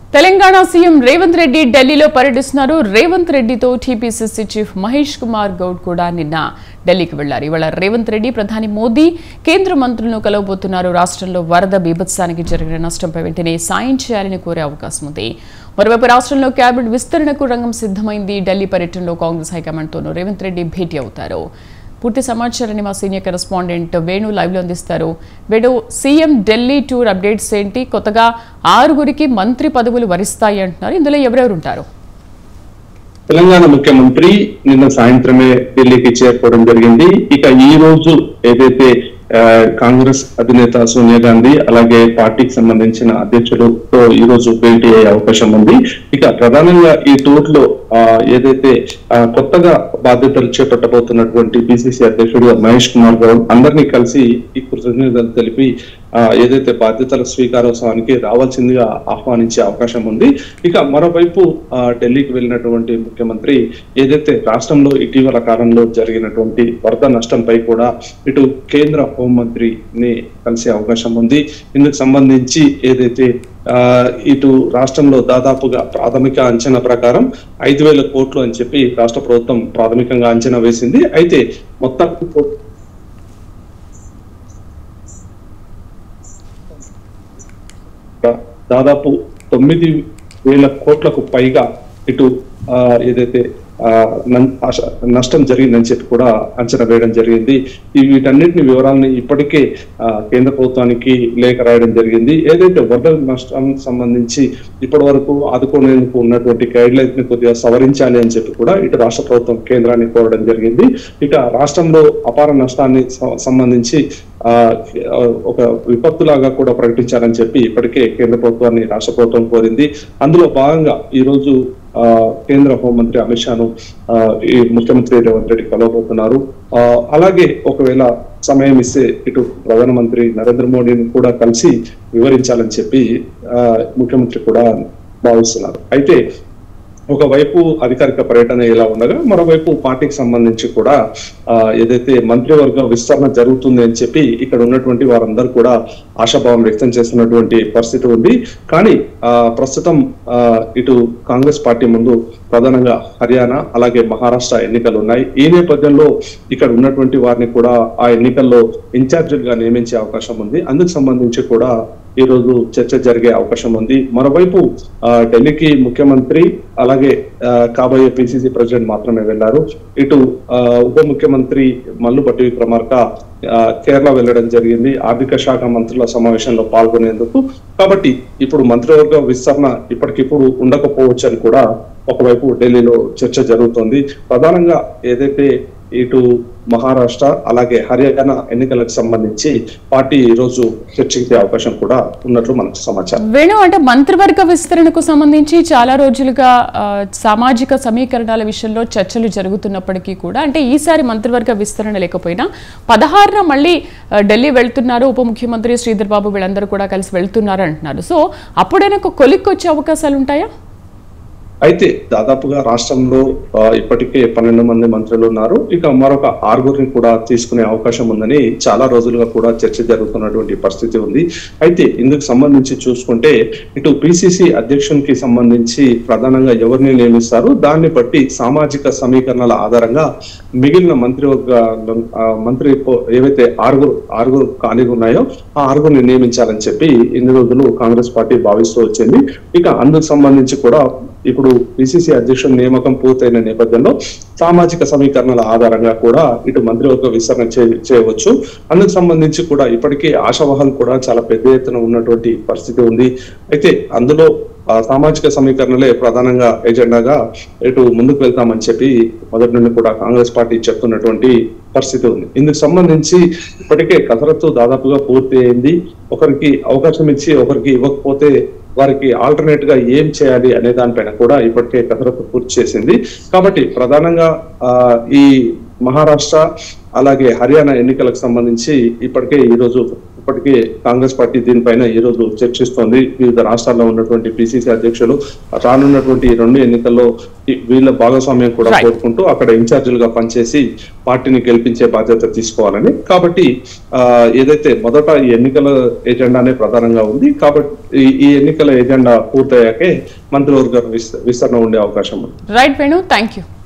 Telangana CM Revanth Reddy ఢిల్లీలో పర్యటిస్తున్నారు రేవంత్ రెడ్డితో టీపీసీసీ చీఫ్ మహేష్ కుమార్ గౌడ్ కూడా నిన్న ఢిల్లీకి వెళ్లారు ఇవాళ రేవంత్ రెడ్డి ప్రధాని మోదీ కేంద్ర మంత్రులను కలవబోతున్నారు రాష్ట్రంలో వరద బీభత్సానికి జరిగిన నష్టంపై వెంటనే సాయం చేయాలని కోరే అవకాశం ఉంది మరోవైపు రాష్ట్రంలో కేబినెట్ విస్తరణకు రంగం సిద్ధమైంది ఢిల్లీ పర్యటనలో కాంగ్రెస్ హైకమాండ్తోనూ రేవంత్ రెడ్డి భేటీ అవుతారు పూర్తి సమాచారాన్ని మా సీనియర్ కరెస్పాండెంట్ వేణు లైవ్ లో అందిస్తారు Venu CM Delhi tour updates ఏంటి కొత్తగా ఆరుగురికి మంత్రి పదవులు వరిస్తాయి అంటున్నారు ఇందులో ఎవరెవరు ఉంటారు తెలంగాణ ముఖ్యమంత్రి నిన్న సాయంత్రమే ఢిల్లీకి చేరుకోవడం జరిగింది ఇక ఈ రోజు ఏదైతే ఆ, కాంగ్రెస్ అధినేత సోనియా గాంధీ అలాగే పార్టీకి సంబంధించిన అధ్యక్షులతో ఈ రోజు భేటీ అయ్యే అవకాశం ఉంది ఇక ప్రధానంగా ఈ టూర్ లో ఆ, ఏదైతే ఆ, కొత్తగా బాధ్యతలు చేపట్టబోతున్నటువంటి పిసిసి అధ్యక్షుడు మహేష్ కుమార్ గౌడ్ అందరినీ కలిసి ఈ కృతజ్ఞతలు తెలిపి ఆ, ఏదైతే బాధ్యతల స్వీకారోత్సవానికి రావాల్సిందిగా ఆహ్వానించే అవకాశం ఉంది ఇక మరోవైపు ఆ, ఢిల్లీకి వెళ్ళినటువంటి ముఖ్యమంత్రి ఏదైతే రాష్ట్రంలో ఇటీవల కాలంలో జరిగినటువంటి వరద నష్టంపై కూడా ఇటు కేంద్ర హోంమంత్రిని కలిసే అవకాశం ఉంది ఇందుకు సంబంధించి ఏదైతే ఆ, ఇటు రాష్ట్రంలో దాదాపుగా ప్రాథమిక అంచనా ప్రకారం ఐదు వేల కోట్లు అని చెప్పి రాష్ట్ర ప్రభుత్వం ప్రాథమికంగా అంచనా వేసింది అయితే మొత్తం దాదాపు తొమ్మిది వేల కోట్లకు పైగా ఇటు ఆ, ఏదైతే ఆ, నన్- ఆశ- నష్టం జరిగిందని చెప్పి కూడా అంచనా వేయడం జరిగింది ఈ వీటన్నిటిని వివరాలని ఇప్పటికే ఆ, కేంద్ర ప్రభుత్వానికి లేఖ రాయడం జరిగింది ఏదైతే వరద నష్టం సంబంధించి ఇప్పటి వరకు ఆదుకునేందుకు ఉన్నటువంటి గైడ్ లైన్స్ ని కొద్దిగా సవరించాలి అని చెప్పి కూడా ఇటు రాష్ట్ర ప్రభుత్వం కేంద్రాన్ని కోరడం జరిగింది ఇక రాష్ట్రంలో అపార నష్టాన్ని స- సంబంధించి ఆ ఒక విపత్తులాగా కూడా ప్రకటించాలని చెప్పి ఇప్పటికే కేంద్ర ప్రభుత్వాన్ని రాష్ట్ర ప్రభుత్వం కోరింది అందులో భాగంగా ఈ రోజు ఆ, కేంద్ర హోంమంత్రి అమిత్ షాను ఆ, ఈ ముఖ్యమంత్రి రేవంత్ రెడ్డి కలవబోతున్నారు ఆ, అలాగే ఒకవేళ సమయం ఇస్తే ఇటు ప్రధానమంత్రి నరేంద్ర మోడీని కూడా కలిసి వివరించాలని చెప్పి ఆ, ముఖ్యమంత్రి కూడా భావిస్తున్నారు అయితే ఒకవైపు అధికారిక పర్యటన ఇలా ఉండగా మరోవైపు పార్టీకి సంబంధించి కూడా ఆ, ఏదైతే మంత్రివర్గ విస్తరణ జరుగుతుంది అని చెప్పి ఇక్కడ ఉన్నటువంటి వారందరూ కూడా ఆశాభావం వ్యక్తం చేస్తున్నటువంటి పరిస్థితి ఉంది కానీ ఆ, ప్రస్తుతం ఆ, ఇటు కాంగ్రెస్ పార్టీ ముందు ప్రధానంగా హర్యానా అలాగే మహారాష్ట్ర ఎన్నికలు ఉన్నాయి ఈ నేపథ్యంలో ఇక్కడ ఉన్నటువంటి వారిని కూడా ఆ ఎన్నికల్లో ఇన్ఛార్జీలుగా నియమించే అవకాశం ఉంది అందుకు సంబంధించి కూడా ఈ రోజు చర్చ జరిగే అవకాశం ఉంది మరోవైపు ఆ, ఢిల్లీకి ముఖ్యమంత్రి అలాగే ఆ, కాబోయే పిసిసి ప్రెసిడెంట్ మాత్రమే వెళ్లారు ఇటు ఆ, ఉప ముఖ్యమంత్రి మల్లు పట్టి విక్రమార్క ఆ, కేరళ వెళ్ళడం జరిగింది ఆర్థిక శాఖ మంత్రుల సమావేశంలో పాల్గొనేందుకు కాబట్టి ఇప్పుడు మంత్రివర్గ విస్తరణ ఇప్పటికిప్పుడు ఉండకపోవచ్చు అని కూడా ఒకవైపు ఢిల్లీలో చర్చ జరుగుతోంది ప్రధానంగా ఏదైతే ఇటు మహారాష్ట్ర అలాగే హర్యానా ఎన్నికలకు సంబంధించి పార్టీ ఈ రోజు చర్చించే అవకాశం కూడా ఉన్నట్లు మనకు సమాచారం వేణు అంటే మంత్రివర్గ విస్తరణకు సంబంధించి చాలా రోజులుగా ఆ, సామాజిక సమీకరణాల విషయంలో చర్చలు జరుగుతున్నప్పటికీ కూడా అంటే ఈసారి మంత్రివర్గ విస్తరణ లేకపోయినా పదహారున మళ్ళీ ఆ, ఢిల్లీ వెళ్తున్నారు ఉప ముఖ్యమంత్రి శ్రీధర్ బాబు వీళ్ళందరూ కూడా కలిసి వెళ్తున్నారు అంటున్నారు సో అప్పుడైనా ఒక కొలిక్కి వచ్చే అవకాశాలు ఉంటాయా అయితే దాదాపుగా రాష్ట్రంలో ఆ, ఇప్పటికే పన్నెండు మంది మంత్రులు ఉన్నారు ఇక మరొక ఆరుగురిని కూడా తీసుకునే అవకాశం ఉందని చాలా రోజులుగా కూడా చర్చ జరుగుతున్నటువంటి పరిస్థితి ఉంది అయితే ఇందుకు సంబంధించి చూసుకుంటే ఇటు పిసిసి అధ్యక్షునికి సంబంధించి ప్రధానంగా ఎవరిని నియమిస్తారు దాన్ని బట్టి సామాజిక సమీకరణల ఆధారంగా మిగిలిన మంత్రివర్గ ఆ, మంత్రి పో- ఏవైతే ఆరుగురు ఆరుగురు ఖాళీగా ఉన్నాయో ఆ ఆరుగురిని నియమించాలని చెప్పి ఇన్ని రోజులు కాంగ్రెస్ పార్టీ భావిస్తూ వచ్చింది ఇక అందుకు సంబంధించి కూడా ఇప్పుడు పిసిసి అధ్యక్షుడి నియామకం పూర్తయిన నేపథ్యంలో సామాజిక సమీకరణల ఆధారంగా కూడా ఇటు మంత్రివర్గ విస్తరణ చే- చేయవచ్చు అందుకు సంబంధించి కూడా ఇప్పటికే ఆశావహం కూడా చాలా పెద్ద ఎత్తున ఉన్నటువంటి పరిస్థితి ఉంది అయితే అందులో ఆ సామాజిక సమీకరణలే ప్రధానంగా ఎజెండాగా ఇటు ముందుకు వెళ్తామని చెప్పి మొదటి నుండి కూడా కాంగ్రెస్ పార్టీ చెప్తున్నటువంటి పరిస్థితి ఉంది ఇందుకు సంబంధించి ఇప్పటికే కసరత్తు దాదాపుగా పూర్తి అయింది ఒకరికి అవకాశం ఇచ్చి ఒకరికి ఇవ్వకపోతే వారికి ఆల్టర్నేట్ గా ఏం చేయాలి అనే దానిపైన కూడా ఇప్పటికే కసరత్తు పూర్తి చేసింది కాబట్టి ప్రధానంగా ఆ, ఈ మహారాష్ట్ర అలాగే హర్యానా ఎన్నికలకు సంబంధించి ఇప్పటికే ఈ రోజు ఇప్పటికే కాంగ్రెస్ పార్టీ దీనిపైన ఈ రోజు చర్చిస్తోంది వివిధ రాష్ట్రాల్లో ఉన్నటువంటి పిసిసి అధ్యక్షులు రానున్నటువంటి ఈ రెండు ఎన్నికల్లో ఈ వీళ్ళ భాగస్వామ్యం కూడా Right. కోరుకుంటూ అక్కడ ఇన్ఛార్జీలుగా పనిచేసి పార్టీని గెలిపించే బాధ్యత తీసుకోవాలని కాబట్టి ఆ, ఏదైతే మొదట ఈ ఎన్నికల ఎజెండానే ప్రధానంగా ఉంది కాబట్టి ఈ- ఈ ఎన్నికల ఎజెండా పూర్తయ్యాకే మంత్రివర్గ విస్త- విస్తరణ ఉండే అవకాశం ఉంది రైట్ వేణు థ్యాంక్ యూ